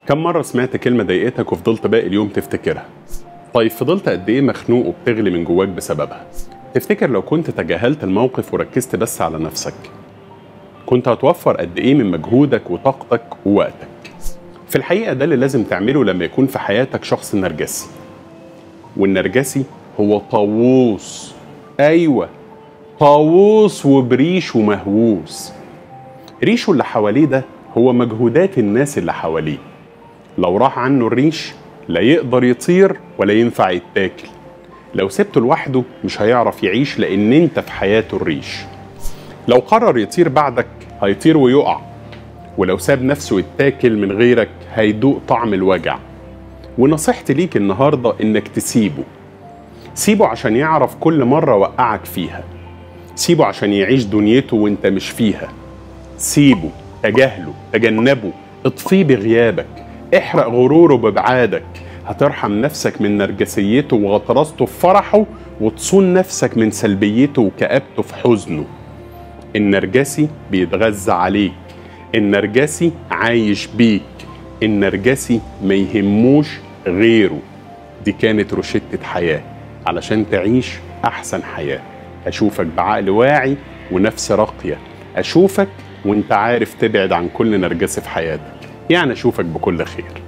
كم مرة سمعت كلمة ضايقتك وفضلت باقي اليوم تفتكرها؟ طيب فضلت قد إيه مخنوق وبتغلي من جواك بسببها؟ تفتكر لو كنت تجاهلت الموقف وركزت بس على نفسك كنت هتوفر قد إيه من مجهودك وطاقتك ووقتك؟ في الحقيقة ده اللي لازم تعمله لما يكون في حياتك شخص نرجسي والنرجسي هو طاووس أيوة طاووس وبريش ومهووس ريشه اللي حواليه ده هو مجهودات الناس اللي حواليه لو راح عنه الريش لا يقدر يطير ولا ينفع يتاكل لو سبته لوحده مش هيعرف يعيش لان انت في حياته الريش لو قرر يطير بعدك هيطير ويقع ولو ساب نفسه يتاكل من غيرك هيدوق طعم الوجع ونصيحتي ليك النهارده انك تسيبه سيبه عشان يعرف كل مرة وقعك فيها سيبه عشان يعيش دنيته وانت مش فيها سيبه تجاهله تجنبه اطفيه بغيابك احرق غروره بابعادك هترحم نفسك من نرجسيته وغطرسته في فرحه وتصون نفسك من سلبيته وكآبته في حزنه النرجسي بيتغذى عليك النرجسي عايش بيك النرجسي ما يهموش غيره دي كانت روشتة حياة علشان تعيش أحسن حياة أشوفك بعقل واعي ونفس راقية أشوفك وانت عارف تبعد عن كل نرجسي في حياتك يعني أشوفك بكل خير